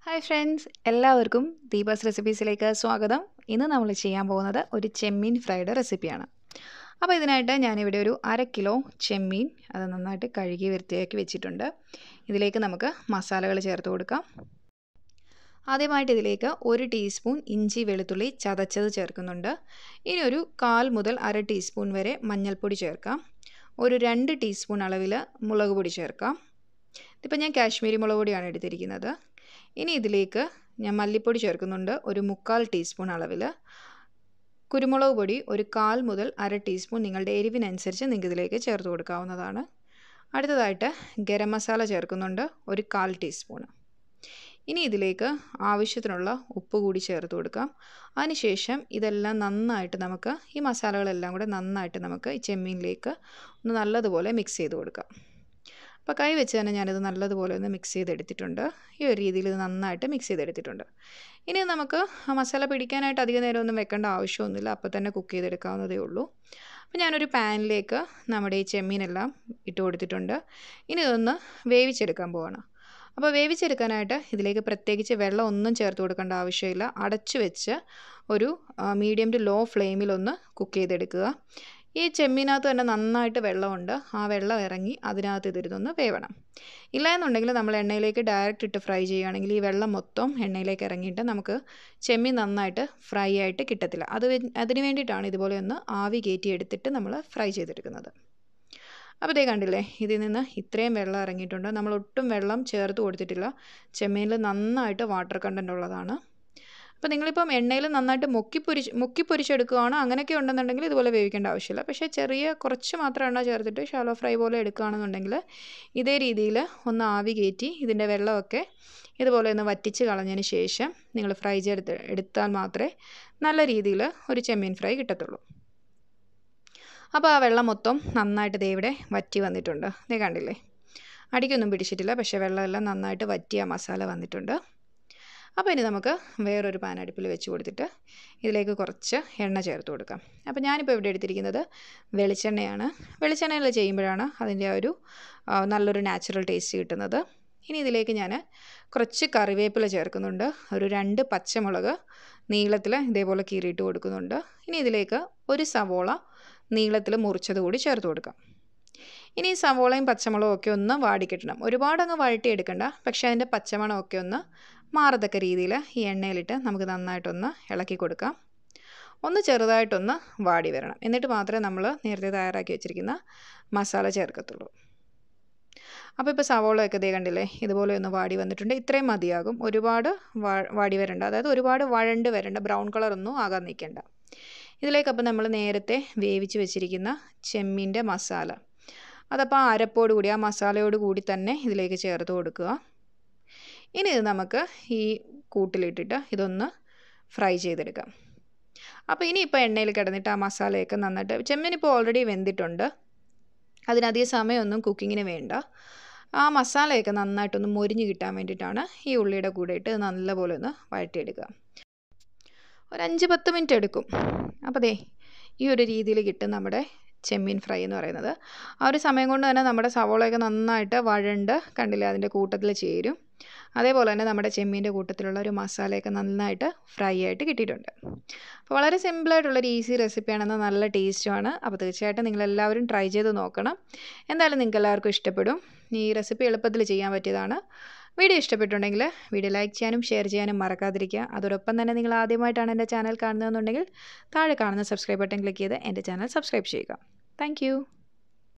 hi friends എല്ലാവർക്കും ദീപാസ് റെസിപ്പീസിലേക്ക് സ്വാഗതം ഇന്ന് നമ്മൾ ചെയ്യാൻ പോകുന്നത് ഒരു ചെമ്മീൻ ഫ്രൈഡ് റെസിപ്പിയാണ് അപ്പോൾ ഇതിനായിട്ട് ഞാനിവിടെ ഒരു അര കിലോ ചെമ്മീൻ അത് നന്നായിട്ട് കഴുകി വൃത്തിയാക്കി വെച്ചിട്ടുണ്ട് ഇതിലേക്ക് നമുക്ക് മസാലകൾ ചേർത്ത് കൊടുക്കാം ആദ്യമായിട്ട് ഇതിലേക്ക് ഒരു ടീസ്പൂൺ ഇഞ്ചി വെളുത്തുള്ളി ചതച്ചത് ചേർക്കുന്നുണ്ട് ഇനി ഒരു കാൽ മുതൽ അര ടീസ്പൂൺ വരെ മഞ്ഞൾപ്പൊടി ചേർക്കാം ഒരു രണ്ട് ടീസ്പൂൺ അളവിൽ മുളക് പൊടി ചേർക്കാം ഇതിപ്പോൾ ഞാൻ കാശ്മീരി മുളക് പൊടിയാണ് എടുത്തിരിക്കുന്നത് ഇനി ഇതിലേക്ക് ഞാൻ മല്ലിപ്പൊടി ചേർക്കുന്നുണ്ട് ഒരു മുക്കാൽ ടീസ്പൂൺ അളവിൽ കുരുമുളക് പൊടി ഒരു കാൽ മുതൽ അര ടീസ്പൂൺ നിങ്ങളുടെ എരിവിനനുസരിച്ച് നിങ്ങൾക്ക് ഇതിലേക്ക് ചേർത്ത് കൊടുക്കാവുന്നതാണ് അടുത്തതായിട്ട് ഗരം മസാല ചേർക്കുന്നുണ്ട് ഒരു കാൽ ടീസ്പൂൺ ഇനി ഇതിലേക്ക് ആവശ്യത്തിനുള്ള ഉപ്പ് കൂടി ചേർത്ത് കൊടുക്കാം അതിനുശേഷം ഇതെല്ലാം നന്നായിട്ട് നമുക്ക് ഈ മസാലകളെല്ലാം കൂടെ നന്നായിട്ട് നമുക്ക് ഈ ചെമ്മീനിലേക്ക് ഒന്ന് നല്ലതുപോലെ മിക്സ് ചെയ്ത് കൊടുക്കാം അപ്പോൾ കൈ വെച്ച് തന്നെ ഞാനിത് നല്ലതുപോലെ ഒന്ന് മിക്സ് ചെയ്തെടുത്തിട്ടുണ്ട് ഈ ഒരു രീതിയിൽ ഇത് നന്നായിട്ട് മിക്സ് ചെയ്തെടുത്തിട്ടുണ്ട് ഇനി നമുക്ക് മസാല പിടിക്കാനായിട്ട് അധിക നേരമൊന്നും വെക്കേണ്ട ആവശ്യമൊന്നുമില്ല അപ്പോൾ തന്നെ കുക്ക് ചെയ്തെടുക്കാവുന്നതേ ഉള്ളൂ അപ്പോൾ ഞാനൊരു പാനിലേക്ക് നമ്മുടെ ഈ ചെമ്മീനെല്ലാം ഇട്ട് കൊടുത്തിട്ടുണ്ട് ഇനി ഇതൊന്ന് വേവിച്ചെടുക്കാൻ പോവാണ് അപ്പോൾ വേവിച്ചെടുക്കാനായിട്ട് ഇതിലേക്ക് പ്രത്യേകിച്ച് വെള്ളം ഒന്നും ചേർത്ത് കൊടുക്കേണ്ട ആവശ്യമില്ല അടച്ചു വെച്ച് ഒരു മീഡിയം ടു ലോ ഫ്ലെയിമിലൊന്ന് കുക്ക് ചെയ്തെടുക്കുക ഈ ചെമ്മീനകത്ത് തന്നെ നന്നായിട്ട് വെള്ളമുണ്ട് ആ വെള്ളം ഇറങ്ങി അതിനകത്ത് ഇതിരുന്നൊന്ന് വേവണം ഇല്ല എന്നുണ്ടെങ്കിൽ നമ്മൾ എണ്ണയിലേക്ക് ഡയറക്റ്റ് ഇട്ട് ഫ്രൈ ചെയ്യുകയാണെങ്കിൽ ഈ വെള്ളം മൊത്തം എണ്ണയിലേക്ക് ഇറങ്ങിയിട്ട് നമുക്ക് ചെമ്മീൻ നന്നായിട്ട് ഫ്രൈ ആയിട്ട് കിട്ടത്തില്ല അത് അതിന് വേണ്ടിയിട്ടാണ് ഇതുപോലെ ഒന്ന് ആവി കയറ്റി എടുത്തിട്ട് നമ്മൾ ഫ്രൈ ചെയ്തെടുക്കുന്നത് അപ്പോൾ ഇതേ കണ്ടില്ലേ ഇതിൽ നിന്ന് ഇത്രയും വെള്ളം ഇറങ്ങിയിട്ടുണ്ട് നമ്മൾ ഒട്ടും വെള്ളം ചേർത്ത് കൊടുത്തിട്ടില്ല ചെമ്മീനിൽ നന്നായിട്ട് വാട്ടർ കണ്ടൻ്റ് ഉള്ളതാണ് അപ്പോൾ നിങ്ങളിപ്പം എണ്ണയിൽ നന്നായിട്ട് മുക്കി പൊരിച്ച് മുക്കി പൊരിച്ചെടുക്കുകയാണ് അങ്ങനെയൊക്കെ ഉണ്ടെന്നുണ്ടെങ്കിൽ ഇതുപോലെ വേവിക്കേണ്ട ആവശ്യമില്ല പക്ഷേ ചെറിയ കുറച്ച് മാത്രം എണ്ണ ചേർത്തിട്ട് ഷാലോ ഫ്രൈ പോലെ എടുക്കുകയാണെന്നുണ്ടെങ്കിൽ ഇതേ രീതിയിൽ ഒന്ന് ആവി കയറ്റി ഇതിൻ്റെ വെള്ളമൊക്കെ ഇതുപോലെ ഒന്ന് വറ്റിച്ച് കളഞ്ഞതിന് ശേഷം നിങ്ങൾ ഫ്രൈ ചെയ്തെടുത്ത് എടുത്താൽ മാത്രമേ നല്ല രീതിയിൽ ഒരു ചെമ്മീൻ ഫ്രൈ കിട്ടത്തുള്ളൂ അപ്പോൾ ആ വെള്ളം മൊത്തം നന്നായിട്ട് ദേ ഇവിടെ വറ്റി വന്നിട്ടുണ്ട് ദേ കണ്ടില്ലേ അടിക്കൊന്നും പിടിച്ചിട്ടില്ല പക്ഷേ വെള്ളമെല്ലാം നന്നായിട്ട് വറ്റിയ മസാല വന്നിട്ടുണ്ട് അപ്പോൾ ഇനി നമുക്ക് വേറൊരു പാൻ അടുപ്പിൽ വെച്ച് കൊടുത്തിട്ട് ഇതിലേക്ക് കുറച്ച് എണ്ണ ചേർത്ത് കൊടുക്കാം അപ്പോൾ ഞാനിപ്പോൾ ഇവിടെ എടുത്തിരിക്കുന്നത് വെളിച്ചെണ്ണയാണ് വെളിച്ചെണ്ണയിൽ ചെയ്യുമ്പോഴാണ് അതിൻ്റെ ആ ഒരു നല്ലൊരു നാച്ചുറൽ ടേസ്റ്റ് കിട്ടുന്നത് ഇനി ഇതിലേക്ക് ഞാൻ കുറച്ച് കറിവേപ്പില ചേർക്കുന്നുണ്ട് ഒരു രണ്ട് പച്ചമുളക് നീളത്തിൽ ഇതേപോലെ കീറിയിട്ട് കൊടുക്കുന്നുണ്ട് ഇനി ഇതിലേക്ക് ഒരു സവോള നീളത്തിൽ മുറിച്ചത് കൂടി ചേർത്ത് കൊടുക്കാം ഇനി ഈ സവോളയും പച്ചമുളകും ഒക്കെ ഒന്ന് വാടിക്കിട്ടണം ഒരുപാട് അങ്ങ് വഴട്ടിയെടുക്കണ്ട പക്ഷേ അതിൻ്റെ പച്ചമണമൊക്കെ ഒന്ന് മാറത്തക്ക രീതിയിൽ ഈ എണ്ണയിലിട്ട് നമുക്ക് നന്നായിട്ടൊന്ന് ഇളക്കി കൊടുക്കാം ഒന്ന് ചെറുതായിട്ടൊന്ന് വാടി വരണം എന്നിട്ട് മാത്രമേ നമ്മൾ നേരത്തെ തയ്യാറാക്കി വെച്ചിരിക്കുന്ന മസാല ചേർക്കത്തുള്ളൂ അപ്പോൾ ഇപ്പോൾ സവോളയൊക്കെ ദേ കണ്ടില്ലേ ഇതുപോലെ ഒന്ന് വാടി വന്നിട്ടുണ്ട് ഇത്രയും മതിയാകും ഒരുപാട് വാടി വരണ്ട അതായത് ഒരുപാട് വഴണ്ട് വരണ്ട ബ്രൗൺ കളറൊന്നും ആകാൻ നിൽക്കേണ്ട ഇതിലേക്കപ്പോൾ നമ്മൾ നേരത്തെ വേവിച്ച് വെച്ചിരിക്കുന്ന ചെമ്മീൻ്റെ മസാല അതപ്പോൾ ആ അരപ്പോട് കൂടി ആ മസാലയോട് കൂടി തന്നെ ഇതിലേക്ക് ചേർത്ത് കൊടുക്കുക ഇനി ഇത് നമുക്ക് ഈ കൂട്ടിലിട്ടിട്ട് ഇതൊന്ന് ഫ്രൈ ചെയ്തെടുക്കാം അപ്പോൾ ഇനിയിപ്പോൾ എണ്ണയിൽ കിടന്നിട്ട് ആ മസാലയൊക്കെ നന്നായിട്ട് ചെമ്മീനിപ്പോൾ ഓൾറെഡി വെന്തിട്ടുണ്ട് അതിനധികം സമയമൊന്നും കുക്കിങ്ങിന് വേണ്ട ആ മസാലയൊക്കെ നന്നായിട്ടൊന്ന് മൊരിഞ്ഞ് കിട്ടാൻ വേണ്ടിയിട്ടാണ് ഈ ഉള്ളിയുടെ കൂടെ ഇട്ട് നല്ലപോലെ ഒന്ന് വഴറ്റിയെടുക്കുക ഒരു അഞ്ച് പത്ത് മിനിറ്റ് എടുക്കും അപ്പോൾ ദേ ഈ ഒരു രീതിയിൽ കിട്ടും നമ്മുടെ ചെമ്മീൻ ഫ്രൈ എന്ന് പറയുന്നത് ആ ഒരു സമയം കൊണ്ട് തന്നെ നമ്മുടെ സവോളയൊക്കെ നന്നായിട്ട് വഴണ്ട് കണ്ടില്ലേ അതിൻ്റെ കൂട്ടത്തിൽ ചേരും അതേപോലെ തന്നെ നമ്മുടെ ചെമ്മീൻ്റെ കൂട്ടത്തിലുള്ള ഒരു മസാലയൊക്കെ നന്നായിട്ട് ഫ്രൈ ആയിട്ട് കിട്ടിയിട്ടുണ്ട് അപ്പോൾ വളരെ സിമ്പിളായിട്ടുള്ളൊരു ഈസി റെസിപ്പിയാണെന്ന് നല്ല ടേസ്റ്റുമാണ് അപ്പോൾ തീർച്ചയായിട്ടും നിങ്ങളെല്ലാവരും ട്രൈ ചെയ്ത് നോക്കണം എന്തായാലും നിങ്ങൾക്ക് എല്ലാവർക്കും ഇഷ്ടപ്പെടും ഈ റെസിപ്പി എളുപ്പത്തിൽ ചെയ്യാൻ പറ്റിയതാണ് വീഡിയോ ഇഷ്ടപ്പെട്ടുണ്ടെങ്കിൽ വീഡിയോ ലൈക്ക് ചെയ്യാനും ഷെയർ ചെയ്യാനും മറക്കാതിരിക്കുക അതോടൊപ്പം തന്നെ നിങ്ങൾ ആദ്യമായിട്ടാണ് എൻ്റെ ചാനൽ കാണുന്നതെന്നുണ്ടെങ്കിൽ താഴെ കാണുന്ന സബ്സ്ക്രൈബ് ബട്ടൺ ക്ലിക്ക് ചെയ്ത് എൻ്റെ ചാനൽ സബ്സ്ക്രൈബ് ചെയ്യുക താങ്ക്